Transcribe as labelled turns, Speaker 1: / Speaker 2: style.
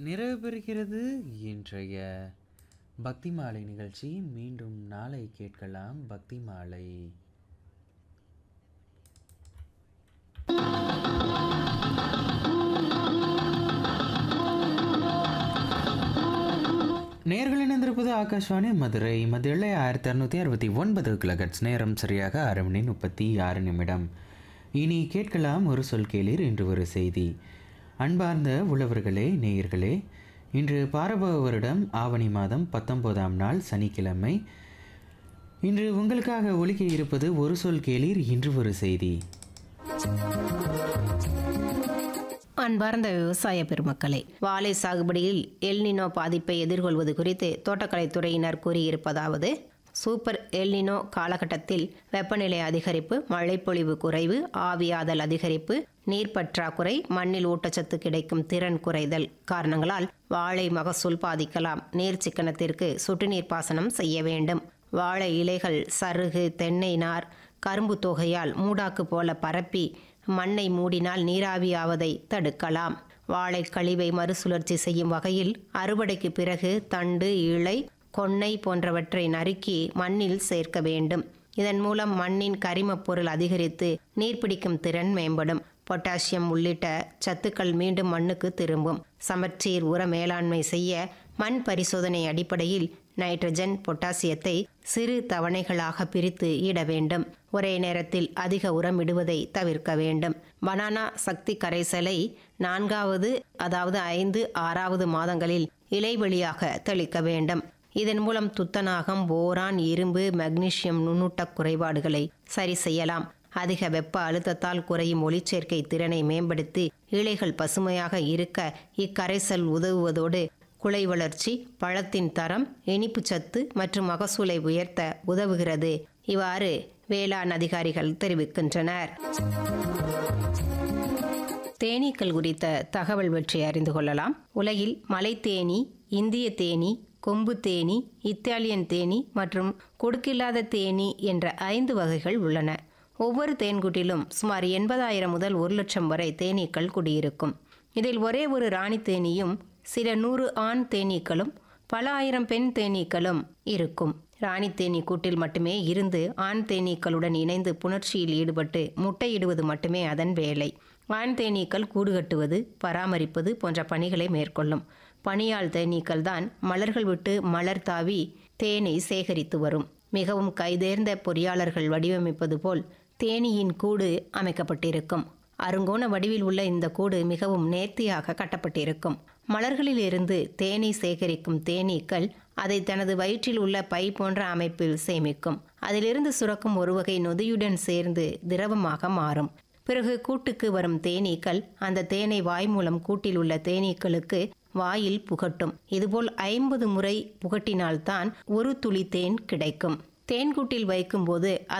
Speaker 1: நிறைவு பெறுகிறது இன்றைய பக்தி மாலை நிகழ்ச்சி மீண்டும் நாளை கேட்கலாம் பக்தி மாலை நேர்கள் இணைந்திருப்பது ஆகாஷ்வாணி மதுரை மதுரை ஆயிரத்தி அறுநூற்றி அறுபத்தி ஒன்பது கிலகட்ஸ் நேரம் சரியாக ஆறு மணி முப்பத்தி ஆறு நிமிடம் இனி கேட்கலாம் ஒரு சொல் கேளீர் இன்று ஒரு செய்தி அன்பார்ந்த உழவர்களே நேயர்களே இன்று பாரபவ வருடம் ஆவணி மாதம் பத்தொன்பதாம் நாள் சனிக்கிழமை இன்று உங்களுக்காக ஒலிக்க இருப்பது ஒரு சொல் கேளீர் இன்று ஒரு செய்தி
Speaker 2: அன்பார்ந்த விவசாய பெருமக்களே வாழை சாகுபடியில் எல்னினோ பாதிப்பை எதிர்கொள்வது குறித்து தோட்டக்கலைத் துறையினர் கூறியிருப்பதாவது சூப்பர் எல்னினோ காலகட்டத்தில் வெப்பநிலை அதிகரிப்பு மழைப்பொழிவு குறைவு ஆவியாதல் அதிகரிப்பு நீர் பற்றாக்குறை மண்ணில் ஊட்டச்சத்து கிடைக்கும் திறன் குறைதல் காரணங்களால் வாழை மகசூல் பாதிக்கலாம் நீர் சிக்கனத்திற்கு சொட்டுநீர் பாசனம் செய்ய வேண்டும் வாழை இலைகள் சருகு தென்னை நார் கரும்பு தொகையால் மூடாக்கு போல பரப்பி மண்ணை மூடினால் நீராவியாவதை தடுக்கலாம் வாழை கழிவை மறுசுழற்சி செய்யும் வகையில் அறுவடைக்கு பிறகு தண்டு இழை கொன்னை போன்றவற்றை நறுக்கி மண்ணில் சேர்க்க வேண்டும் இதன் மூலம் மண்ணின் கரிமப் பொருள் அதிகரித்து நீர்பிடிக்கும் திறன் மேம்படும் பொட்டாசியம் உள்ளிட்ட சத்துக்கள் மீண்டும் மண்ணுக்கு திரும்பும் சமச்சீர் உர மேலாண்மை செய்ய மண் பரிசோதனை அடிப்படையில் நைட்ரஜன் பொட்டாசியத்தை சிறு தவணைகளாக பிரித்து இட வேண்டும் ஒரே நேரத்தில் அதிக உரம் இடுவதை தவிர்க்க வேண்டும் பனானா சக்தி கரைசலை நான்காவது அதாவது ஐந்து ஆறாவது மாதங்களில் இலைவெளியாக தெளிக்க வேண்டும் இதன் மூலம் துத்தநாகம் போரான் இரும்பு மெக்னீசியம் நுண்ணூட்ட குறைபாடுகளை சரி செய்யலாம் அதிக வெப்ப அழுத்தத்தால் குறையும் ஒளிச்சேர்க்கை திறனை மேம்படுத்தி இலைகள் பசுமையாக இருக்க இக்கரைசல் உதவுவதோடு குலை வளர்ச்சி பழத்தின் தரம் இனிப்பு சத்து மற்றும் மகசூலை உயர்த்த உதவுகிறது இவ்வாறு வேளாண் அதிகாரிகள் தெரிவிக்கின்றனர் தேனீக்கள் குறித்த தகவல் பற்றி அறிந்து கொள்ளலாம் உலகில் மலைத்தேனி இந்திய தேனி கொம்பு தேனி இத்தாலியன் தேனி மற்றும் கொடுக்கில்லாத தேனி என்ற ஐந்து வகைகள் உள்ளன ஒவ்வொரு தேன்கூட்டிலும் சுமார் எண்பதாயிரம் முதல் ஒரு லட்சம் வரை தேனீக்கள் குடியிருக்கும் இதில் ஒரே ஒரு ராணி தேனியும் சில நூறு ஆண் தேனீக்களும் பல ஆயிரம் பெண் தேனீக்களும் இருக்கும் ராணி தேனீ கூட்டில் மட்டுமே இருந்து ஆண் தேனீக்களுடன் இணைந்து புணர்ச்சியில் ஈடுபட்டு முட்டையிடுவது மட்டுமே அதன் வேலை ஆண் தேனீக்கள் கூடு கட்டுவது பராமரிப்பது போன்ற பணிகளை மேற்கொள்ளும் பணியாள் தேனீக்கள் தான் மலர்கள் விட்டு மலர் தாவி தேனை சேகரித்து வரும் மிகவும் கைதேர்ந்த பொறியாளர்கள் வடிவமைப்பது போல் தேனீயின் கூடு அமைக்கப்பட்டிருக்கும் அருங்கோண வடிவில் உள்ள இந்த கூடு மிகவும் நேர்த்தியாக கட்டப்பட்டிருக்கும் மலர்களில் இருந்து தேனை சேகரிக்கும் தேனீக்கள் அதை தனது வயிற்றில் உள்ள பை போன்ற அமைப்பில் சேமிக்கும் அதிலிருந்து சுரக்கும் ஒரு வகை நொதியுடன் சேர்ந்து திரவமாக மாறும் பிறகு கூட்டுக்கு வரும் தேனீக்கள் அந்த தேனை வாய் மூலம் கூட்டில் உள்ள தேனீக்களுக்கு வாயில் புகட்டும் இதுபோல் ஐம்பது முறை புகட்டினால்தான் ஒரு துளி தேன் கிடைக்கும் தேன்கூட்டில் வைக்கும்போது